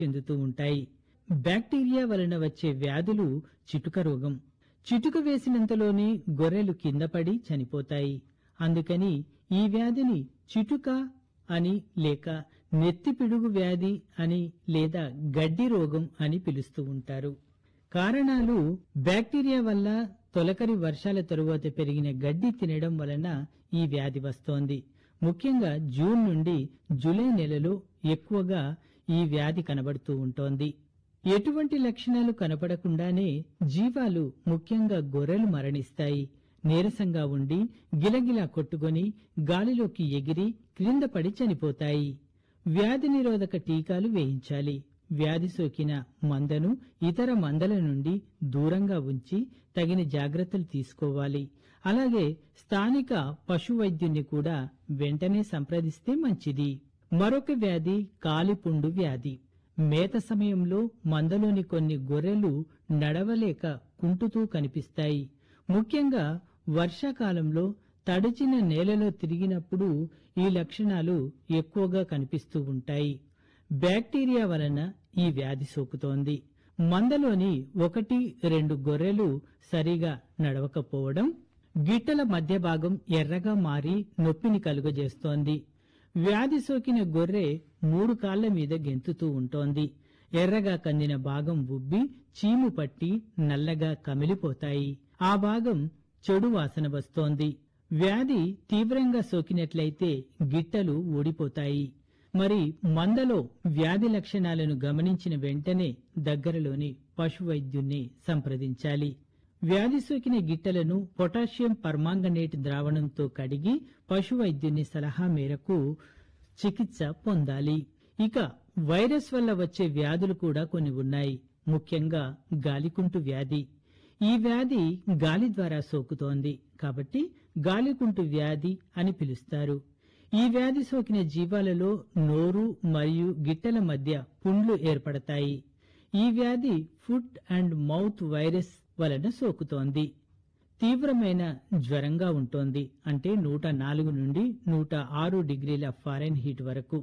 చెందుతూ ఉంటాయి బ్యాక్టీరియా వలన వచ్చే వ్యాధులు చిటుక రోగం చిటుక వేసినంతలోనే గొర్రెలు కింద పడి చనిపోతాయి అందుకని ఈ వ్యాధిని చిటుక అని లేక నెత్తిపిడుగు వ్యాధి అని లేదా గడ్డి రోగం అని పిలుస్తూ ఉంటారు కారణాలు బ్యాక్టీరియా వల్ల తొలకరి వర్షాల తరువాత పెరిగిన గడ్డి తినడం వలన ఈ వ్యాధి వస్తోంది ముఖ్యంగా జూన్ నుండి జూలై నెలలో ఎక్కువగా ఈ వ్యాధి కనబడుతూ ఉంటోంది ఎటువంటి లక్షణాలు కనపడకుండానే జీవాలు ముఖ్యంగా గొర్రెలు మరణిస్తాయి నీరసంగా ఉండి గిలగిలా కొట్టుకొని గాలిలోకి ఎగిరి క్రింద పడి చనిపోతాయి వ్యాధి నిరోధక టీకాలు వేయించాలి వ్యాధి సోకిన మందను ఇతర మందల నుండి దూరంగా ఉంచి తగిన జాగ్రత్తలు తీసుకోవాలి అలాగే స్థానిక పశు వైద్యుని కూడా వెంటనే సంప్రదిస్తే మంచిది మరొక వ్యాధి కాలిపుండు వ్యాధి మేత సమయంలో మందలోని కొన్ని గొర్రెలు నడవలేక కుంటుతూ కనిపిస్తాయి ముఖ్యంగా వర్షాకాలంలో తడిచిన నేలలో తిరిగినప్పుడు ఈ లక్షణాలు ఎక్కువగా కనిపిస్తూ ఉంటాయి బ్యాక్టీరియా వలన ఈ వ్యాధి సోకుతోంది మందలోని ఒకటి రెండు గొర్రెలు సరిగా నడవకపోవడం గిట్టల మధ్య భాగం ఎర్రగా మారి నొప్పిని కలుగజేస్తోంది వ్యాధి సోకిన గొర్రె మూడు కాళ్ల మీద గెంతుతూ ఉంటోంది ఎర్రగా కందిన భాగం ఉబ్బి చీము పట్టి నల్లగా కమిలిపోతాయి ఆ భాగం చెడు వాసన వస్తోంది వ్యాధి తీవ్రంగా సోకినట్లయితే గిట్టలు ఊడిపోతాయి మరి మందలో వ్యాధి లక్షణాలను గమనించిన వెంటనే దగ్గరలోని పశు వైద్యుణ్ణి సంప్రదించాలి వ్యాధి సోకిన గిట్టలను పొటాషియం పర్మాంగనేట్ ద్రావణంతో కడిగి పశు వైద్యుని సలహా మేరకు చికిత్స పొందాలి ఇక వైరస్ వల్ల వచ్చే వ్యాధులు కూడా కొన్ని ఉన్నాయి ముఖ్యంగా గాలికుంటు వ్యాధి ఈ వ్యాధి గాలి ద్వారా సోకుతోంది కాబట్టి గాలికుంటు వ్యాధి అని పిలుస్తారు ఈ వ్యాధి సోకిన జీవాలలో నోరు మరియు గిట్టల మధ్య పుండ్లు ఏర్పడతాయి ఈ వ్యాధి ఫుట్ అండ్ మౌత్ వైరస్ వలన సోకుతోంది తీవ్రమైన జ్వరంగా ఉంటోంది అంటే నూట నాలుగు నుండి నూట ఆరు డిగ్రీల ఫారెన్ హీట్ వరకు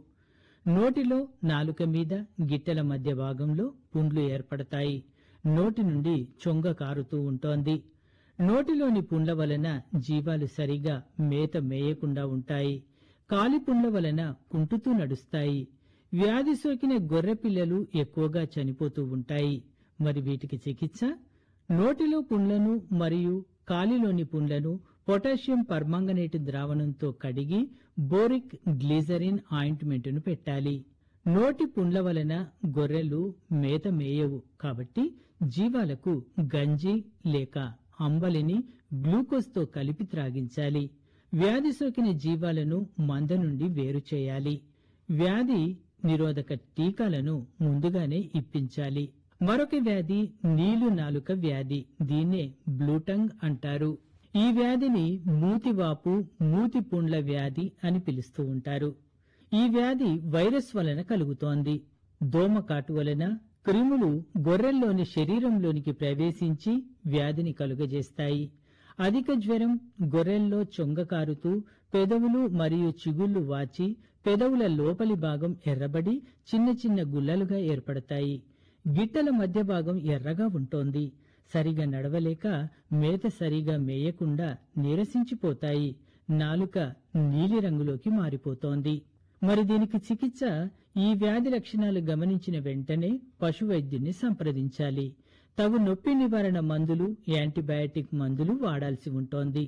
నోటిలో నాలుక మీద గిట్టెల మధ్య భాగంలో పుండ్లు ఏర్పడతాయి నోటి నుండి చొంగ కారుతూ ఉంటోంది నోటిలోని పుండ్ల వలన జీవాలు సరిగా మేత మేయకుండా ఉంటాయి కాలి పుండ్ల వలన కుంటుతూ నడుస్తాయి వ్యాధి సోకిన గొర్రె పిల్లలు ఎక్కువగా చనిపోతూ ఉంటాయి మరి వీటికి చికిత్స నోటిలో పుండ్లను మరియు కాలిలోని పుండ్లను పొటాషియం పర్మాంగనేట్ ద్రావణంతో కడిగి బోరిక్ గ్లిజరిన్ ఆయింట్మెంటును పెట్టాలి నోటి పుండ్ల వలన గొర్రెలు మేత మేయవు కాబట్టి జీవాలకు గంజి లేక అంబలిని గ్లూకోజ్తో కలిపి త్రాగించాలి వ్యాధి సోకిన జీవాలను మంద నుండి వేరు చేయాలి వ్యాధి నిరోధక టీకాలను ముందుగానే ఇప్పించాలి మరొక వ్యాధి నీలు నాలుక వ్యాధి దీన్నే బ్లూటంగ్ అంటారు ఈ వ్యాధిని మూతివాపు మూతి పుండ్ల వ్యాధి అని పిలుస్తూ ఉంటారు ఈ వ్యాధి వైరస్ వలన కలుగుతోంది దోమకాటు వలన క్రిములు గొర్రెల్లోని శరీరంలోనికి ప్రవేశించి వ్యాధిని కలుగజేస్తాయి అధిక జ్వరం గొర్రెల్లో చొంగ కారుతూ పెదవులు మరియు చిగుళ్లు వాచి పెదవుల లోపలి భాగం ఎర్రబడి చిన్న చిన్న గుల్లలుగా ఏర్పడతాయి గిట్టల మధ్య భాగం ఎర్రగా ఉంటోంది సరిగా నడవలేక మేత సరిగా మేయకుండా నీరసించిపోతాయి నాలుక నీలిరంగులోకి మారిపోతోంది మరి దీనికి చికిత్స ఈ వ్యాధి లక్షణాలు గమనించిన వెంటనే పశు వైద్యుని సంప్రదించాలి తగు నొప్పి నివారణ మందులు యాంటీబయాటిక్ మందులు వాడాల్సి ఉంటోంది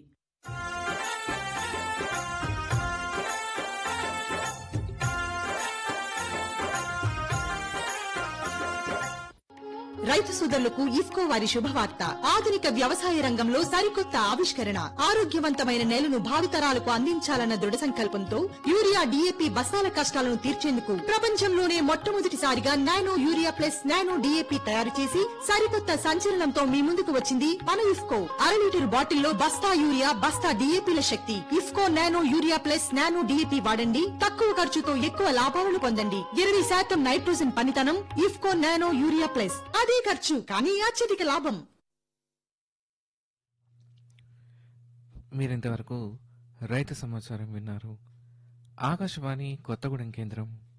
రైతు సోదరులకు ఇఫ్కో వారి శుభవార్త ఆధునిక వ్యవసాయ రంగంలో సరికొత్త ఆవిష్కరణ ఆరోగ్యవంతమైన నేలను భావితరాలకు అందించాలన్న దృఢ సంకల్పంతో యూరియా డీఏపీ బస్తాల కష్టాలను తీర్చేందుకు ప్రపంచంలోనే మొట్టమొదటిసారిగా nano urea plus nano DAP తయారు చేసి సరికొత్త సంచలనంతో మీ ముందుకు వచ్చింది మన ఇఫ్కో అర లీటర్ బాటిల్లో బస్తా యూరియా బస్తా డీఏపీల శక్తి IFFCO nano urea plus nano DAP వాడండి తక్కువ ఖర్చుతో ఎక్కువ లాభాలను పొందండి ఇరవై శాతం నైట్రోజన్ పనితనం ఇఫ్కో నానో యూరియా ప్లస్ అదే ఖర్చు కానీ అత్యధిక లాభం మీరింతవరకు రైతు సమాచారం విన్నారు ఆకాశవాణి కొత్తగూడెం కేంద్రం